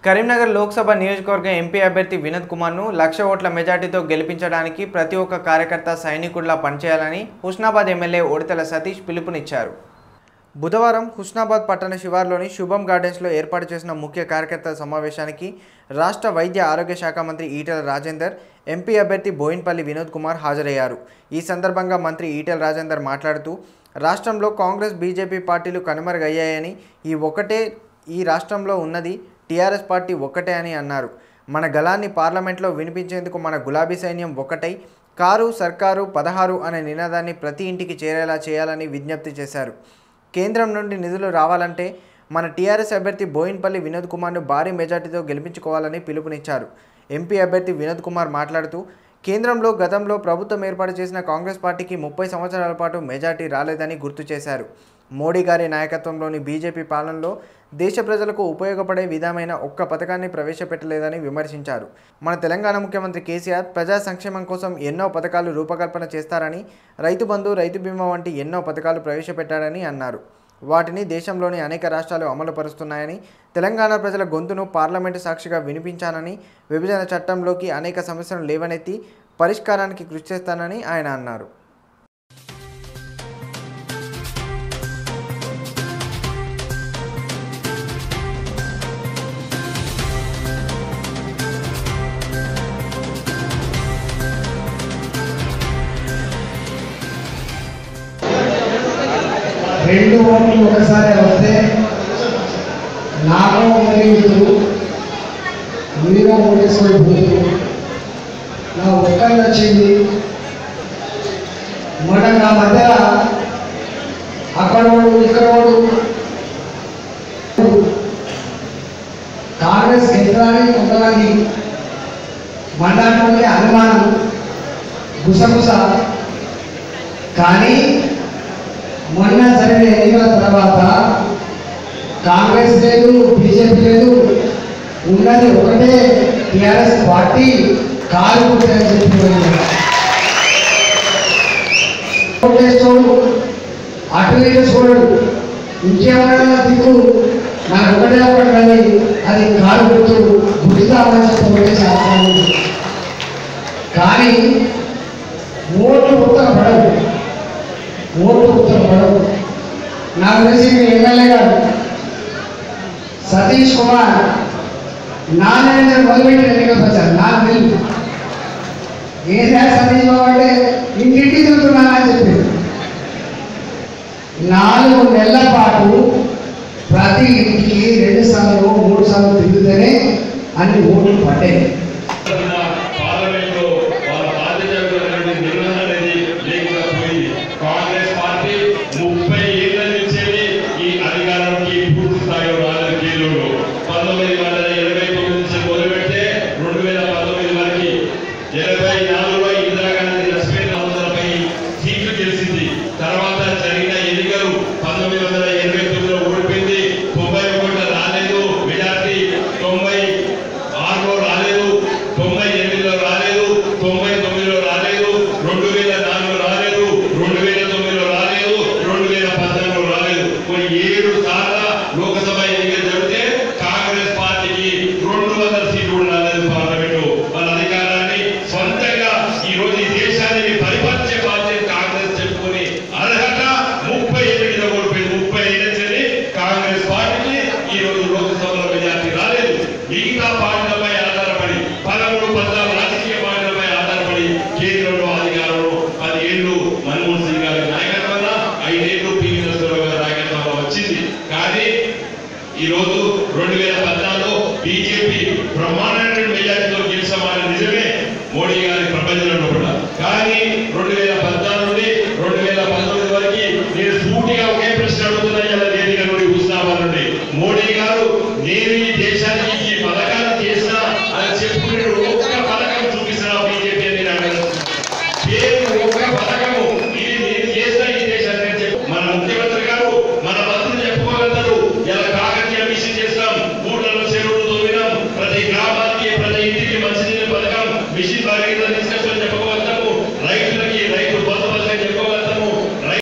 కరీంనగర్ లోక్సభ నియోజకవర్గం ఎంపీ అభ్యర్థి వినోద్ కుమార్ను లక్ష ఓట్ల మెజార్టీతో గెలిపించడానికి ప్రతి ఒక్క కార్యకర్త సైనికుడిలా పనిచేయాలని హుస్నాబాద్ ఎమ్మెల్యే ఓడితల సతీష్ పిలుపునిచ్చారు బుధవారం హుస్నాబాద్ పట్టణ శివార్లోని శుభం గార్డెన్స్లో ఏర్పాటు చేసిన ముఖ్య కార్యకర్తల సమావేశానికి రాష్ట్ర వైద్య ఆరోగ్య శాఖ మంత్రి ఈటెల రాజేందర్ ఎంపీ అభ్యర్థి బోయిన్పల్లి వినోద్ కుమార్ హాజరయ్యారు ఈ సందర్భంగా మంత్రి ఈటెల రాజేందర్ మాట్లాడుతూ రాష్ట్రంలో కాంగ్రెస్ బీజేపీ పార్టీలు కనుమరుగయ్యాయని ఈ ఒక్కటే ఈ రాష్ట్రంలో ఉన్నది టీఆర్ఎస్ పార్టీ ఒక్కటే అని అన్నారు మన గలాన్ని పార్లమెంట్లో వినిపించేందుకు మన గులాబీ సైన్యం ఒక్కటై కారు సర్కారు పదహారు అనే నినాదాన్ని ప్రతి ఇంటికి చేరేలా చేయాలని విజ్ఞప్తి చేశారు కేంద్రం నుండి నిధులు రావాలంటే మన టీఆర్ఎస్ అభ్యర్థి బోయిన్పల్లి వినోద్ కుమార్ను భారీ మెజార్టీతో గెలిపించుకోవాలని పిలుపునిచ్చారు ఎంపీ అభ్యర్థి వినోద్ కుమార్ మాట్లాడుతూ కేంద్రంలో గతంలో ప్రభుత్వం ఏర్పాటు చేసిన కాంగ్రెస్ పార్టీకి ముప్పై సంవత్సరాల పాటు మెజార్టీ రాలేదని గుర్తు చేశారు మోడీ గారి నాయకత్వంలోని బీజేపీ పాలనలో దేశ ప్రజలకు ఉపయోగపడే విధమైన ఒక్క పథకాన్ని ప్రవేశపెట్టలేదని విమర్శించారు మన తెలంగాణ ముఖ్యమంత్రి కేసీఆర్ ప్రజా సంక్షేమం కోసం ఎన్నో పథకాలు రూపకల్పన చేస్తారని రైతు బంధు రైతు బీమా వంటి ఎన్నో పథకాలు ప్రవేశపెట్టారని అన్నారు వాటిని దేశంలోని అనేక రాష్ట్రాలు అమలుపరుస్తున్నాయని తెలంగాణ ప్రజల గొంతును పార్లమెంటు సాక్షిగా వినిపించానని విభజన చట్టంలోకి అనేక సమస్యలను లేవనెత్తి పరిష్కారానికి కృషి చేస్తానని ఆయన అన్నారు రెండు ఓట్లు ఒకసారి వస్తే నాగో మరియు మీరో ఓటేసుకొని పోతూ నా ఒక్కళ్ళు వచ్చింది మన నా మధ్య అక్కడ వాడు ఇక్కడ వాడు కాంగ్రెస్ గెలవాలని కొంతమంది మండలంలోనే అనుమానం గుసగుస కానీ మొన్న జరిగిన ఎన్నికల తర్వాత కాంగ్రెస్ లేదు బీజేపీ లేదు ఉన్నది ఒకటే టిఆర్ఎస్ పార్టీ కాలు పుట్టారని చెప్పి ఓటేస్తోడు అటు ఇటు చూడడు ఇంకేమైనా దిక్కు మనకు ఒకటే ఒకటి కానీ అది కాలు గుర్తు గుర్తుదామని చెప్పి ఓటేసి అవసరం ఉంది. కానీ ఓట్లు ఉత్తర పడవు ఓట్లు ఉత్తర పడవు నాకు తెలిసి మీ ఎమ్మెల్యే గారు సతీష్ కుమార్ నాన్న మొదలుపెట్టి ఎన్నికలు వచ్చారు నాకు తెలుసు ఏదా సతీష్ బాబు అంటే ఇంటింటి తిరుగుతున్నానని చెప్పింది నాలుగు నెలల పాటు ప్రతి ఇంటికి రెండు సార్లు మూడు సార్లు తిరిగితేనే అన్ని ఓట్లు పడ్డాయి పార్లమెంట్లో వాళ్ళ బాధ్యతమైనటువంటి నిర్వహణ అనేది లేకుండా పోయింది కాంగ్రెస్ పార్టీ ముప్పై ఏళ్ల నుంచి ఈ అధికారానికి పూర్తి స్థాయిలో రాలేదు కేంద్రంలో పంతొమ్మిది వందల ఎనభై తొమ్మిది నుంచి మొదలుపెడితే రెండు వేల పంతొమ్మిది వరకు ఎనభై నాలుగులో ఇందిరాగాంధీ లక్ష్మీ వందలపై సీట్లు గెలిచింది తర్వాత జరిగిన ఎన్నికలు పంతొమ్మిది వందల ఎనభై తొమ్మిదిలో ఓడిపోయింది తొంభై ఒకటిలో రాలేదు మెజార్టీ తొంభై ఆరులో రాలేదు తొంభై ఎనిమిదిలో రాలేదు తొంభై తొమ్మిదిలో రాలేదు రెండు వేల నాలుగులో రాలేదు రెండు వేల తొమ్మిదిలో రాలేదు రెండు వేల పద్నాలుగులో రాలేదు కొన్ని ఏడు సార్ల లోక్సభ ఎన్నికలు జరిగితే కాంగ్రెస్ పార్టీకి రెండు వందల సీట్లు కూడా రాలేదు పార్లమెంటు వాళ్ళ అధికారాన్ని సొంతంగా ఈ రోజు ఈ దేశాన్ని పరిపాలించే బాధ్యత కాంగ్రెస్ చెప్పుకొని అర్హత ముప్పై ఎనిమిదిలో ఓడిపోయింది ముప్పై ఎనిమిది కాంగ్రెస్ పార్టీకి ఈ రోజు లోక్సభలో మెజార్టీ రాలేదు మిగతా పార్టీలపై ఆధారపడి పదమూడు పద్నాలుగు రాజకీయ పార్టీలపై ఆధారపడి కేంద్రంలో అధికారంలో పది ఏళ్ళు మన్మోహన్ సింగ్ గారి నాయకత్వాన ఐదేళ్లు పివి నరసింహరావు గారి నాయకత్వంలో వచ్చింది కానీ ఈ రోజు రెండు వేల పద్నాలుగులో బీజేపీ బ్రహ్మాండమైన మెజార్టీతో గెలిచామని నిజమే మోడీ గారి ప్రపంచంలో కూడా కానీ రెండు వేల పద్నాలుగు నుండి రెండు వేల పంతొమ్మిది వరకు నేను సూటిగా ఒక